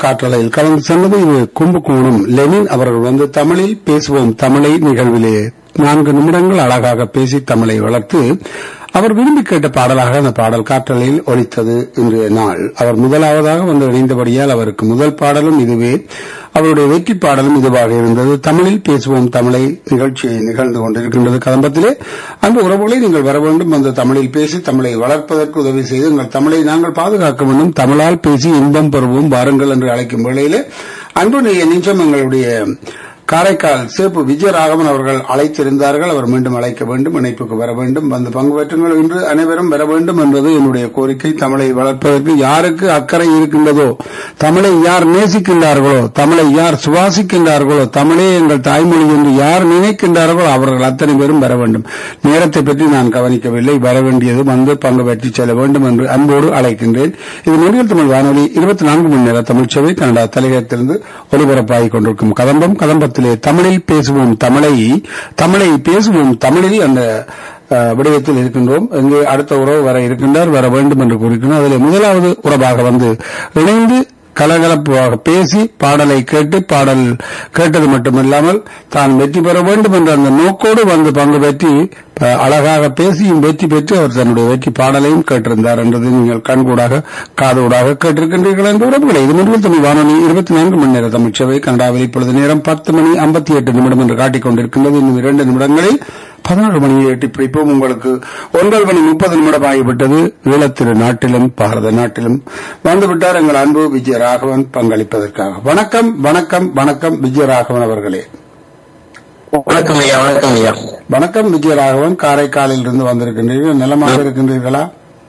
காற்றலையில் கலந்து சென்றது இது கும்பகோணம் லெனின் அவர்கள் வந்து தமிழில் பேசுவோம் தமிழை நிகழ்விலே நான்கு நிமிடங்கள் அழகாக பேசி தமிழை வளர்த்து அவர் விரும்பி கேட்ட பாடலாக அந்த பாடல் காற்றலையில் ஒலித்தது இன்றைய நாள் அவர் முதலாவதாக வந்து இணைந்தபடியால் அவருக்கு முதல் பாடலும் இதுவே அவருடைய வெற்றி பாடலும் இதுவாக இருந்தது தமிழில் பேசுவோம் தமிழை நிகழ்ச்சி நிகழ்ந்து கொண்டிருக்கின்றது கதம்பத்திலே அந்த உறவுகளை நீங்கள் வர வேண்டும் அந்த தமிழில் பேசி தமிழை வளர்ப்பதற்கு உதவி செய்து எங்கள் தமிழை நாங்கள் பாதுகாக்க வேண்டும் தமிழால் பேசி இன்பம் பெறுவோம் வாருங்கள் என்று அழைக்கும் வேளையிலே அன்பு நிச்சயம் எங்களுடைய காரைக்கால் சேப்பு விஜயராகவன் அவர்கள் அழைத்திருந்தார்கள் அவர் மீண்டும் அழைக்க வேண்டும் இணைப்புக்கு வர வேண்டும் வந்து பங்கு பெற்றுங்கள் இன்று அனைவரும் வர வேண்டும் என்பது என்னுடைய கோரிக்கை தமிழை வளர்ப்பதற்கு யாருக்கு அக்கறை இருக்கின்றதோ தமிழை யார் நேசிக்கின்றார்களோ தமிழை யார் சுவாசிக்கின்றார்களோ தமிழே எங்கள் தாய்மொழி என்று யார் நினைக்கின்றார்களோ அவர்கள் அத்தனை பேரும் வர வேண்டும் நேரத்தை பற்றி நான் கவனிக்கவில்லை வர வேண்டியது வந்து பங்கு பெற்று செல்ல வேண்டும் என்று அன்போடு அழைக்கின்றேன் இது மொழிகள் தமிழ் வானொலி இருபத்தி நான்கு மணி நேர தமிழ்ச்சபை கனடா தலையகத்திலிருந்து ஒலிபரப்பாகிக் கொண்டிருக்கும் கதம்பம் கதம்பத்தில் விடயத்திலே தமிழில் பேசுவோம் தமிழை தமிழை பேசுவோம் தமிழில் அந்த அஹ், விடயத்தில் இருக்கின்றோம் இங்கே அடுத்த உறவு வர இருக்கின்றார் வர வேண்டும் என்று கூறுகிறோம் அதில் முதலாவது உறவாக வந்து இணைந்து கலகலப்பாக பேசி பாடலை கேட்டு பாடல் கேட்டது மட்டுமில்லாமல் தான் வெற்றி பெற வேண்டும் என்ற அந்த நோக்கோடு வந்து பங்கு பெற்றி அஹ், அழகாக பேசியும் வெற்றி பெற்று அவர் தன்னுடைய வெற்றி பாடலையும் கேட்டிருந்தார் என்றது நீங்கள் கண்கூடாக காதோடாக கேட்டிருக்கின்றீர்கள் என்ற உறவுகளை இது முதல் தமிழ் வானொலி இருபத்தி நான்கு மணி நேர தமிழ்ச்சபை கனடாவில் இப்பொழுது நேரம் பத்து மணி ஐம்பத்தி எட்டு நிமிடம் என்று காட்டிக் கொண்டிருக்கின்றது இன்னும் இரண்டு நிமிடங்களில் பதினாறு மணியை எட்டி பிடிப்போம் உங்களுக்கு ஒன்பது மணி முப்பது நிமிடம் ஆகிவிட்டது ஈழத்திரு நாட்டிலும் பாரத நாட்டிலும் வந்துவிட்டார் எங்கள் அன்பு விஜயராகவன் பங்களிப்பதற்காக வணக்கம் வணக்கம் வணக்கம் விஜயராகவன் அவர்களே வணக்கம் ஐயா வணக்கம் ஐயா வணக்கம் விஜயராகவன் காரைக்காலில் இருந்து வந்திருக்கின்றீர்கள் நலமாக இருக்கின்றீர்களா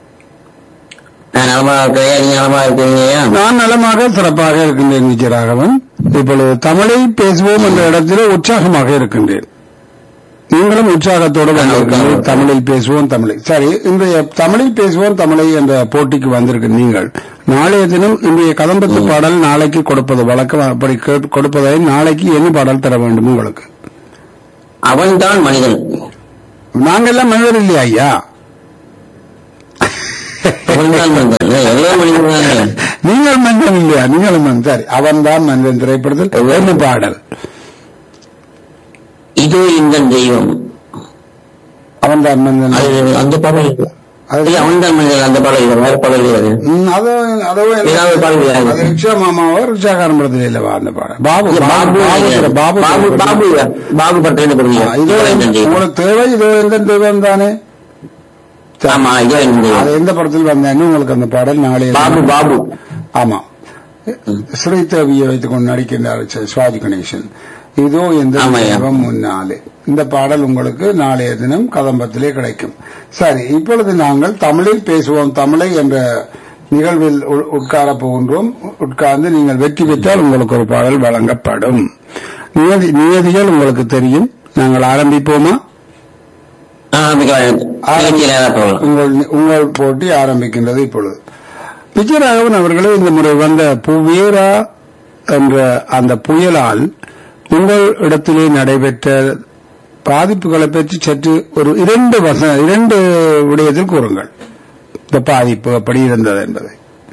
நான் நலமா இருக்கேன் ஐயா நீங்க நலமா இருக்கீங்க ஐயா நான் நலமாக சிறப்பாக இருக்கின்றேன் விஜயராகவன் இப்பொழுது தமிழை பேசுவோம் என்ற இடத்திலே உற்சாகமாக இருக்கின்றேன் நீங்களும் உற்சாகத்தோடு வந்திருக்கிறீர்கள் தமிழில் பேசுவோம் தமிழை சரி இன்றைய தமிழில் பேசுவோம் தமிழை என்ற போட்டிக்கு வந்திருக்கு நீங்கள் நாளைய தினம் இன்றைய கதம்பத்து பாடல் நாளைக்கு கொடுப்பது வழக்கம் அப்படி கேட்- கொடுப்பதை நாளைக்கு என்ன பாடல் தர வேண்டும் உங்களுக்கு அவன்தான் மனிதன் நாங்கெல்லாம் மனிதர் இல்லையா ஐயா அவன்தான் மனிதன் ஏய், எல்லாம் மனிதன் தானே நீங்கள் மனிதன் இல்லையா நீங்களும் மனிதன் சரி அவன்தான் மனிதன் திரைப்படத்தில் என்ன பாடல் இதோ இந்த தெய்வம் அவன்தான் மனிதன் அது அந்த பாடல் இல்ல. அது ஐயா, அவன்தான் மனிதன் அந்த பாடல் இல்லை வேற பாடல் கிடையாது ம், அதோ அதோ ஏதாவது பாருங்க. அது ரிக்ஷா மாமாவோ ரிக்ஷாக்காரன் படத்துல இல்லவா அந்த பாடம் பாபு இல்ல, பாபு பாபு பாபு பாபு பாபு பாபு ஐயா. பாபு பட்டேன்னு ஆ, புரியுங்க இதோ உங்களுக்கு தேவை இதோ எந்த தெய்வம் தானே ஆமா இதோ இந்த அது தெய்வம். எந்த படத்தில் வந்தேன்னு உங்களுக்கு அந்த பாடல் நாளை பாபு பாபு ஆமா ஸ்ரீதேவியை வைத்துக் கொண்டு நடிக்கின்றார் ச- சிவாஜி கணேசன் இதோ எந்த ஆமாய்யா. தெய்வம் முன்னாலே இந்த பாடல் உங்களுக்கு நாளைய தினம் கதம்பத்திலே கிடைக்கும் சரி இப்பொழுது நாங்கள் தமிழில் பேசுவோம் தமிழை என்ற நிகழ்வில் உ- உட்கார போகின்றோம் உட்கார்ந்து நீங்கள் வெற்றி பெற்றால் உங்களுக்கு ஒரு பாடல் வழங்கப்படும் நியதி நியதிகள் உங்களுக்கு தெரியும் நாங்கள் ஆரம்பிப்போமா ஆ, ஆரம்பிக்கலாம். நிகழ்ச்சி நேரா போகலாம் உங்கள் உங்கள் போட்டி ஆரம்பிக்கின்றது இப்பொழுது விஜயராகவன் அவர்களே இந்த முறை வந்த புவேரா என்ற அந்த புயலால் உங்கள் இடத்திலே நடைபெற்ற பாதிப்புகளை பற்றி சற்று ஒரு இரண்டு வச இரண்டு விடயத்தில் கூறுங்கள் இந்த பாதிப்பு அப்படி இருந்தது என்பதை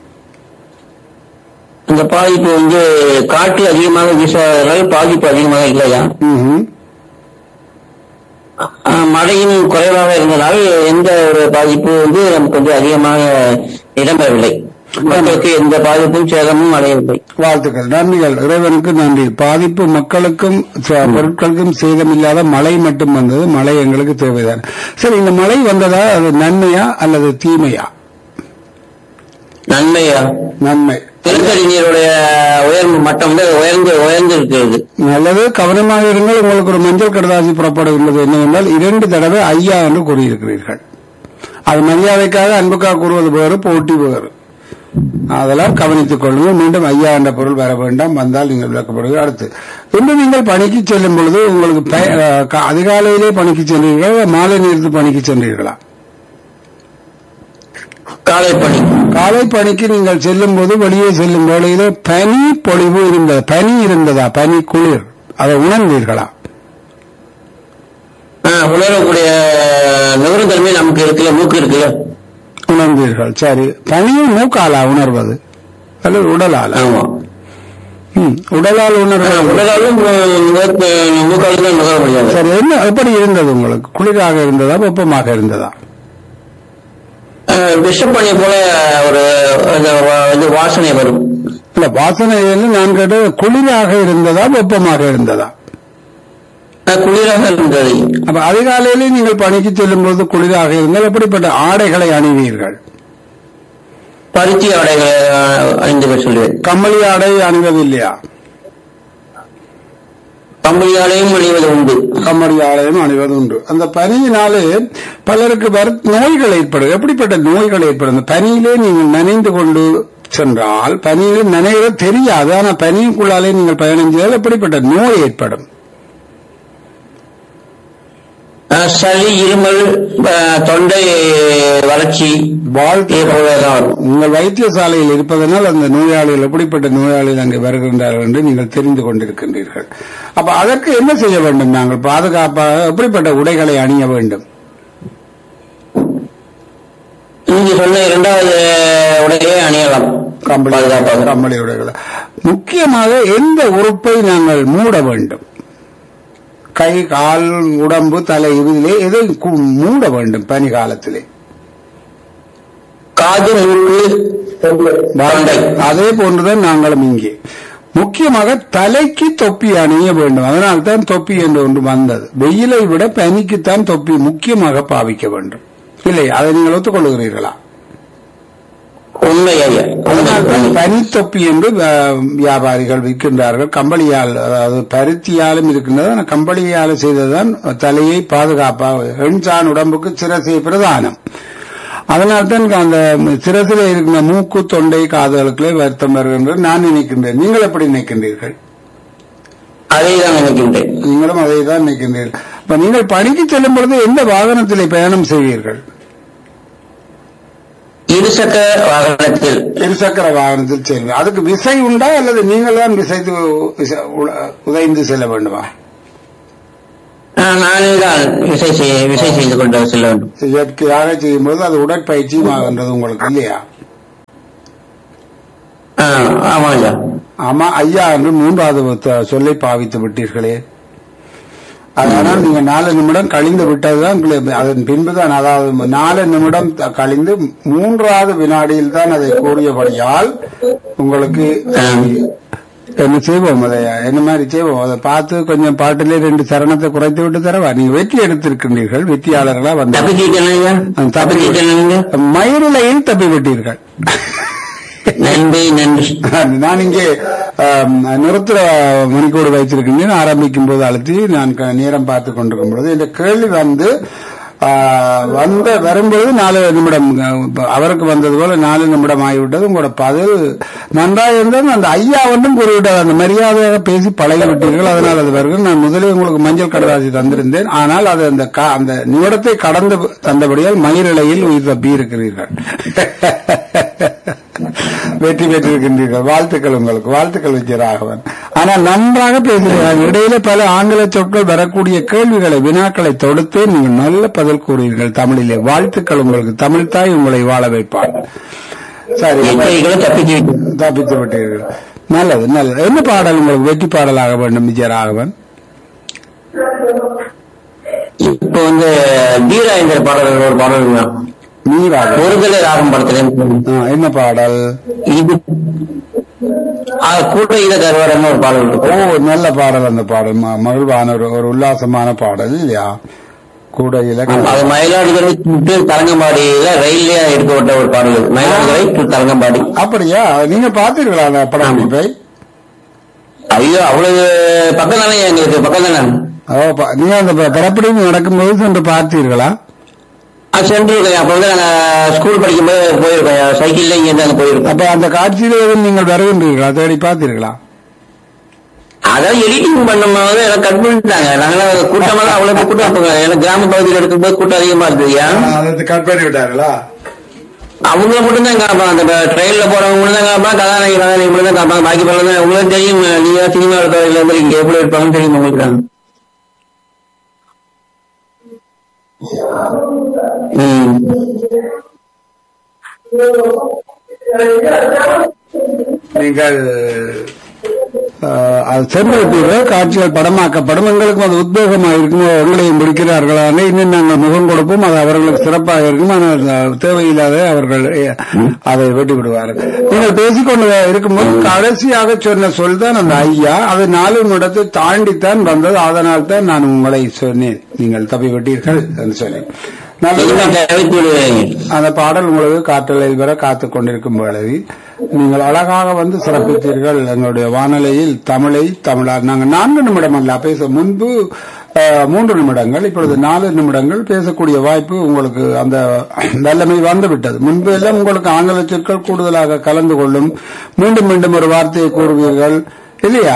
இந்த பாதிப்பு வந்து காற்று அதிகமாக வீசாததால் பாதிப்பு அதிகமாக இல்லையா ம்ஹும். ஆ, மழையும் குறைவாக இருந்ததால் எந்த ஒரு பாதிப்பு வந்து நமக்கு வந்து அதிகமாக இடம்பெறவில்லை மக்களுக்கு எந்த பாதிப்பும் சேதமும் அடையவில்லை வாழ்த்துக்கள் நன்றிகள் இறைவனுக்கு நன்றி பாதிப்பு மக்களுக்கும் ச- பொருட்களுக்கும் சேதமில்லாத மழை மட்டும் வந்தது மழை எங்களுக்கு தேவைதான் சரி இந்த மழை வந்ததா அது நன்மையா அல்லது தீமையா நன்மையா நன்மை நிலத்தடி நீருடைய உயர்வு மட்டம் வந்து உயர்ந்து உயர்ந்து இருக்கிறது நல்லது கவனமாக இருங்கள் உங்களுக்கு ஒரு மஞ்சள் கடதாசி புறப்படுகின்றது என்னவென்றால் இரண்டு தடவை ஐயா என்று கூறியிருக்கிறீர்கள் அது மரியாதைக்காக அன்புக்காக கூறுவது வேறு போட்டி வேறு அதெல்லாம் கவனித்துக் கொள்ளுங்கள் மீண்டும் ஐயா என்ற பொருள் வர வேண்டாம் வந்தால் நீங்கள் விளக்கப்படுவீர்கள் அடுத்து இன்று நீங்கள் பணிக்கு செல்லும் பொழுது உங்களுக்கு பய- அஹ், க- அதிகாலையிலே பணிக்கு சென்றீர்களா மாலை நேரத்து பணிக்கு சென்றீர்களா காலை பணி காலை பணிக்கு நீங்கள் செல்லும் போது வெளியே செல்லும் வேளையிலே பனி பொழிவு இருந்தது பனி இருந்ததா பனி குளிர் அதை உணர்ந்தீர்களா ஆ, உணரக்கூடிய நுகரும் தன்மை நமக்கு இருக்குல்ல மூக்கு இருக்குல்ல உணர்ந்தீர்கள் சரி பனியும் மூக்காலா உணர்வது அல்லது உடலால ஆமா ம், உடலால் உணர்வு உடலாலும் மூக்காலும் தான் நுகர முடியாது சரி என்ன எப்படி இருந்தது உங்களுக்கு குளிராக இருந்ததா வெப்பமாக இருந்ததா விஷப்பணி போல ஒரு இந்த வா- இது வாசனை வரும் இல்ல வாசனையில் நான் கேட்டது குளிராக இருந்ததா வெப்பமாக இருந்ததா அஹ் குளிராக இருந்தது அப்ப அதிகாலையிலே நீங்கள் பணிக்கு செல்லும் போது குளிராக இருந்தால் எப்படிப்பட்ட ஆடைகளை அணிவீர்கள் பருத்தி ஆடைகளை அஹ், அணிந்து சொல்லுவேன் கம்மளி ஆடை அணிவது இல்லையா கம்பளி ஆடையும் அணிவது உண்டு கம்மடி ஆலயம் அணிவது உண்டு அந்த பனியினாலே பலருக்கு வர நோய்கள் ஏற்படும் எப்படிப்பட்ட நோய்கள் ஏற்படும் அந்த பனியிலே நீங்கள் நனைந்து கொண்டு சென்றால் பனியிலே நனைகிறது தெரியாது ஆனா பனிக்குள்ளாலே நீங்கள் பயணம் செய்தால் எப்படிப்பட்ட நோய் ஏற்படும் அஹ், சளி இருமல் அஹ், தொண்டை வறட்சி வாழ்க்கை இதே போலதான் வரும் உங்கள் வைத்தியசாலையில் இருப்பதனால் அந்த நோயாளிகள் எப்படிப்பட்ட நோயாளிகள் அங்கே வருகின்றார்கள் என்று நீங்கள் தெரிந்து கொண்டிருக்கின்றீர்கள் அப்ப அதற்கு என்ன செய்ய வேண்டும் நாங்கள் பாதுகாப்பாக எப்படிப்பட்ட உடைகளை அணிய வேண்டும் நீங்க சொன்ன இரண்டாவது உடையை அணியலாம் கம்பளி பாதுகாப்பாக கம்பளி உடைகளை முக்கியமாக எந்த உறுப்பை நாங்கள் மூட வேண்டும் கை கால் உடம்பு தலை இதிலே எதை கு- மூட வேண்டும் பனி காலத்திலே காது மூக்கு தொண்டை அதே போன்றுதான் நாங்களும் இங்கே முக்கியமாக தலைக்கு தொப்பி அணிய வேண்டும் அதனால்தான் தொப்பி என்று ஒன்று வந்தது வெயிலை விட பனிக்குத்தான் தொப்பி முக்கியமாக பாவிக்க வேண்டும் இல்லை அதை நீங்கள் ஒத்துக்கொள்கிறீர்களா உண்மை ஐயா அதனால்தான் உண்மை. பனித்தொப்பி என்று அஹ், வியாபாரிகள் விற்கின்றார்கள் கம்பளியால் அதாவது பருத்தியாலும் இருக்கின்றது ஆனால் கம்பளியால் செய்ததுதான் தலையை பாதுகாப்பாக எண்சான் உடம்புக்கு சிரசை பிரதானம் அதனால்தான் அந்த சிரசில் இருக்கிற மூக்கு தொண்டை காதுகளுக்குள்ளே வருத்தம் வருகின்றது நான் நினைக்கின்றேன் நீங்கள் எப்படி நினைக்கின்றீர்கள் அதை தான் நினைக்கின்றேன் நீங்களும் அதை தான் நினைக்கின்றீர்கள் இப்ப நீங்கள் பணிக்கு செல்லும் பொழுது எந்த வாகனத்திலே பயணம் செய்வீர்கள் இருசக்கர வாகனத்தில் இருசக்கர வாகனத்தில் செல்வீர்கள் அதுக்கு விசை உண்டா அல்லது நீங்கள் தான் விசைத்து விச- உ- உதைந்து செல்ல வேண்டுமா ஆஹ், நானே தான் விசை செய்ய விசை செய்து கொண்டு செல்ல வேண்டும் இயற்கையாக செய்யும்போது அது உடற்பயிற்சியும் ஆகின்றது உங்களுக்கு இல்லையா ஆஹ், ஆமா ஐயா ஆமா ஐயா என்று மூன்றாவது த- சொல்லை பாவித்து விட்டீர்களே அதனால் நீங்க நாலு நிமிடம் கழிந்து விட்டதுதான் உங்களுக்கு- அதன் பின்புதான் அதாவது நாலு நிமிடம் த- கழிந்து மூன்றாவது வினாடியில் தான் அதை கூறியபடியால் உங்களுக்கு என்ன செய்வோம் அதை என்ன மாதிரி செய்வோம் அதை பார்த்து கொஞ்சம் பாட்டிலே ரெண்டு சரணத்தை குறைத்து விட்டு தரவா நீங்க வெற்றி எடுத்திருக்கின்றீர்கள் வெற்றியாளர்களா வந்து தப்பிச்சிட்டேன் ஐயா தப்பிச்சிட்டேன் நீங்க மயிரிலையில் தப்பி விட்டீர்கள் நன்றி நன்றி நான் இங்கே ஆம், நிறுத்துற மணிக்கூடு வைத்திருக்கின்றேன் ஆரம்பிக்கும் போது அழுத்தி நான் க- நேரம் பார்த்து கொண்டிருக்கும் பொழுது இந்த கேள்வி வந்து ஆ, வந்த வரும்பொழுது நாலு நிமிடம் அ, அவருக்கு வந்தது போல நாலு நிமிடம் ஆகிவிட்டது உங்களோட பதில் நன்றாக இருந்தது அந்த ஐயா ஒன்றும் கூறிவிட்டார் அந்த மரியாதையாக பேசி பழகி விட்டீர்கள் அதனால் அது வருகிறது நான் முதலே உங்களுக்கு மஞ்சள் கடலாசி தந்திருந்தேன் ஆனால் அது அந்த க- அந்த நிமிடத்தை கடந்து தந்தபடியால் மயிரிழையில் உயிர் தப்பி இருக்கிறீர்கள் வெற்றி பெற்றிருக்கின்றீர்கள் வாழ்த்துக்கள் உங்களுக்கு வாழ்த்துக்கள் விஜயராகவன் ஆனால் நன்றாக பேசுகிறார்கள் இடையில பல ஆங்கில சொற்கள் வரக்கூடிய கேள்விகளை வினாக்களை தொடுத்து நீங்கள் நல்ல பதில் கூறுவீர்கள் தமிழிலே வாழ்த்துக்கள் உங்களுக்கு தமிழ் தாய் உங்களை வாழ வைப்பார் சரி எச்சரிக்கைகளும் தப்பிச்சு விட்டேன். தப்பித்து விட்டீர்கள் நல்லது நல்லது என்ன பாடல் உங்களுக்கு வெற்றி பாடலாக வேண்டும் விஜயராகவன் இப்போ வந்து வீராயந்திர பாடல்கள் ஒரு பாடல் தான் நீராக ஒருதலை ராகம் படத்துல என்ன பாடல் இது அது கூட இத கருவாரன்னு ஒரு பாடல் ஓ இருக்கு நல்ல பாடல் அந்த பாடல் ம- மகிழ்வான ஒரு ஒரு உல்லாசமான பாடல் இல்லையா கூட இலக்கணம் அது மயிலாடுதுறை to தரங்கம்பாடியில ரயில்ல எடுக்கப்பட்ட ஒரு பாடல் இது. மயிலாடுதுறை to தரங்கம்பாடி அப்படியா நீங்க பாத்தீர்களா அந்த படம் இப்ப ஐயோ அவ்வளவு பக்கம் தானே எங்களுக்கு பக்கம் தானே ஓ, ப- நீங்க அந்த ப- படப்பிடிப்பு நடக்கும்போது சென்று பார்த்தீர்களா அது சென்று அப்ப வந்து நாங்க ஸ்கூல் படிக்கும்போது போயிருக்கோம் சைக்கிள்ல இங்க இருந்து அங்க போயிருக்கோம் அப்ப அந்த காட்சியில எதுவும் நீங்கள் வருகின்றீர்களா தேடி பார்த்தீர்களா அதாவது எடிட்டிங் பண்ணும்போது எல்லாம் கட் பண்ணிட்டாங்க நாங்க கூட்டமா தான் அவ்வளவு கூட்டம் இருப்பாங்க. ஏன்னா கிராம பகுதியில் எடுக்கும்போது கூட்டம் அதிகமா இருந்ததுயா அதை கட் பண்ணி விட்டார்களா அவங்க மட்டும் தான் காப்பாங்க அந்த ட்ரெயின்ல போறவங்க மட்டும் தான் காப்பாங்க கதாநாயகி கதாநாயகி மட்டும் தான் காப்பாங்க பாக்கி படம் உங்களுக்கு தெரியும் நீங்க சினிமா துறையில இருந்து இங்க எப்படி இருப்பாங்கன்னு தெரியும் உங்களுக்கு ம். நீங்கள் அஹ், அது சென்றிருப்பீர்கள் காட்சிகள் படமாக்கப்படும் எங்களுக்கும் அது உத்வேகமாக இருக்கும் எங்களையும் பிடிக்கிறார்களான இன்னும் நாங்கள் முகம் கொடுப்போம் அது அவர்களுக்கு சிறப்பாக இருக்கும் ஆனால் அது தேவையில்லாத அவர்கள் அஹ், அதை வெட்டி விடுவார்கள் நீங்கள் பேசிக்கொண்டு இருக்கும்போது கடைசியாக சொன்ன சொல் தான் அந்த ஐயா அது நாலு நிமிடத்தை தாண்டித்தான் வந்தது அதனால் தான் நான் உங்களை சொன்னேன் நீங்கள் தப்பி விட்டீர்கள் என்று சொன்னேன் நல்லது. நீங்க தவிர்த்து விடுவீங்க அந்த பாடல் உங்களுக்கு காற்றலையில் வர காத்துக் கொண்டிருக்கும் வேளையில் நீங்கள் அழகாக வந்து சிறப்பித்தீர்கள் எங்களுடைய வானொலியில் தமிழை தமிழார் நாங்கள் நான்கு நிமிடம் அல்ல பேச முன்பு அஹ், மூன்று நிமிடங்கள் இப்பொழுது நாலு நிமிடங்கள் பேசக்கூடிய வாய்ப்பு உங்களுக்கு அந்த வல்லமை வந்துவிட்டது முன்பு எல்லாம் உங்களுக்கு ஆங்கில சொற்கள் கூடுதலாக கலந்து கொள்ளும் மீண்டும் மீண்டும் ஒரு வார்த்தையை கூறுவீர்கள் இல்லையா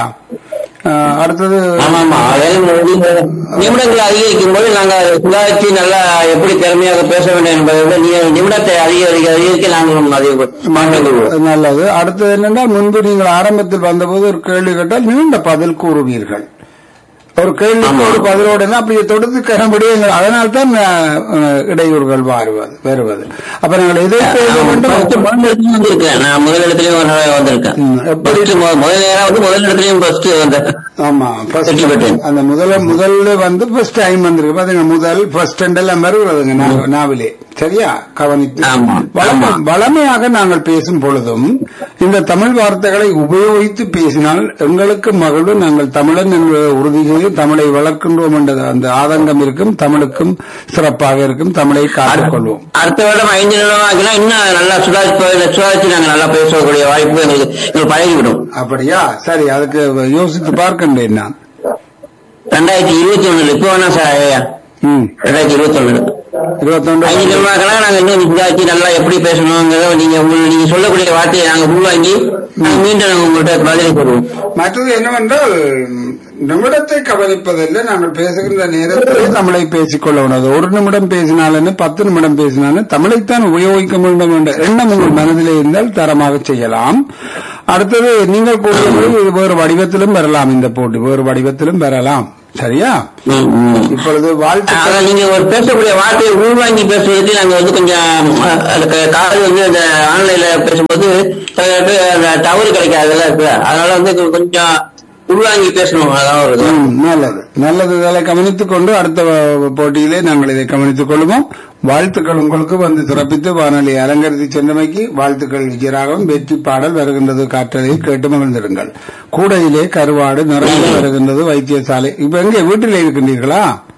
அஹ், அடுத்தது ஆமா ஆமா அதாவது நீங்க நிமிடங்கள் அதிகரிக்கும் போது நாங்க சுதாரிச்சு நல்லா எப்படி திறமையாக பேச வேண்டும் என்பதை விட நீங்க நிமிடத்தை அதிகரிக்க அதிகரிக்க நாங்கள் அதிக மாற்றம் கொள்வோம் நல்லது அடுத்தது என்னென்றால் முன்பு நீங்கள் ஆரம்பத்தில் வந்தபோது ஒரு கேள்வி கேட்டால் நீண்ட பதில் கூறுவீர்கள் ஒரு கேள்விக்கு ஆமா. ஒரு பதிலோடு அப்படியே தொடுத்து கிளம்படி அதனால் தான் அஹ், இடையூறுகள் வருவது வருவது அப்ப நீங்கள் எதை பேச வேண்டும் First முதல் இடத்துலயும் வந்திருக்கேன் நான் முதல் இடத்துலயும் ஒரு தடவை வந்திருக்கேன் ம், எப்படி First மு- முதல் நேரம் வந்து முதல் இடத்துலயும் ஃபர்ஸ்ட் வந்தேன் ஆமா first வெற்றி பெற்றேன். அந்த முதல்ல முதல்ல வந்து ஃபர்ஸ்ட் டைம் வந்திருக்கு பாத்தீங்க முதல் ஃபர்ஸ்ட் எல்லாம் வருவதுங்க நா- நாவிலே சரியா கவனித்து ஆமா. வளம- ஆமா. வளமையாக நாங்கள் பேசும் பொழுதும் இந்த தமிழ் வார்த்தைகளை உபயோகித்து பேசினால் எங்களுக்கு மகிழ்வு நாங்கள் தமிழன் என்ற உறுதியை தமிழை வளர்க்கின்றோம் என்ற அந்த ஆதங்கம் இருக்கும் தமிழுக்கும் சிறப்பாக இருக்கும் தமிழை காத்துக்கொள்வோம் அடுத்த வருடம் ஐந்து நிமிடம் ஆகினா இன்னும் நல்லா சுதாரிச்சு சுதாரிச்சு நாங்க நல்லா பேசக்கூடிய வாய்ப்பு எங்களுக்கு எங்களுக்கு பழகிவிடும் அப்படியா சரி அதுக்கு யோசித்து பார்க்கின்றேன் நான் ரெண்டாயிரத்தி இருபத்தி ஒண்ணுல இப்போ வேணா சார் ஐயா ம் ரெண்டாயிரத்தி இருபத்தி ஒண்ணுல இருபத்தொன்று ஐந்து நிமிடம்னா நாங்க இன்னும் சுதாரிச்சு நல்லா எப்படி பேசணுங்கிறத நீங்க உங்க- நீங்க சொல்லக்கூடிய வார்த்தையை நாங்க உள்வாங்கி நாங்க மீண்டும் நாங்க உங்கள்கிட்ட பதிலை தருவோம் மற்றது என்னவென்றால் நிமிடத்தை கவனிப்பதில்லை நாங்கள் பேசுகின்ற நேரத்திலே தமிழை பேசிக்கொள்ள உணவு ஒரு நிமிடம் பேசினால் என்ன பத்து நிமிடம் பேசினாலும் தமிழைத்தான் உபயோகிக்க வேண்டும் என்ற எண்ணம் உங்கள் மனதிலே இருந்தால் தரமாக செய்யலாம் அடுத்தது நீங்கள் கூறியபடி இது வேறு வடிவத்திலும் வரலாம் இந்த போட்டி வேறு வடிவத்திலும் வரலாம் சரியா ம், ம். இப்பொழுது வாழ்த்து ஆனா நீங்க ஒரு பேசக்கூடிய வார்த்தையை உள்வாங்கி பேசுறதுக்கு நாங்க வந்து கொஞ்சம் அஹ், அதுக்கு காது வந்து அந்த ஆன்லைன்ல பேசும்போது சில அந்த டவர் கிடைக்காதுல்ல இருக்கு அதனால வந்து கொஞ்சம் உள்வாங்கி பேசணும் அதான் ஒரு இது. ம், நல்லது நல்லது இதை கவனித்துக் கொண்டு அடுத்த வ- போட்டியிலே நாங்கள் இதை கவனித்துக் கொள்வோம் வாழ்த்துக்கள் உங்களுக்கு வந்து சிறப்பித்து வானொலி அலங்கரித்து சென்றமைக்கு வாழ்த்துக்கள் விஜயராகவும் வெற்றி பாடல் வருகின்றது காற்றலையில் கேட்டு மகிழ்ந்திருங்கள் கூடையிலே கருவாடு நிறைய வருகின்றது வைத்தியசாலை இப்ப எங்க வீட்டிலே இருக்கின்றீர்களா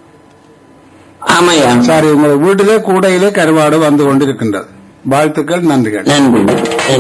ஆமாய்யா சாரி உங்கள் வீட்டிலே கூடையிலே கருவாடு வந்து கொண்டிருக்கின்றது வாழ்த்துக்கள் நன்றிகள் நன்றி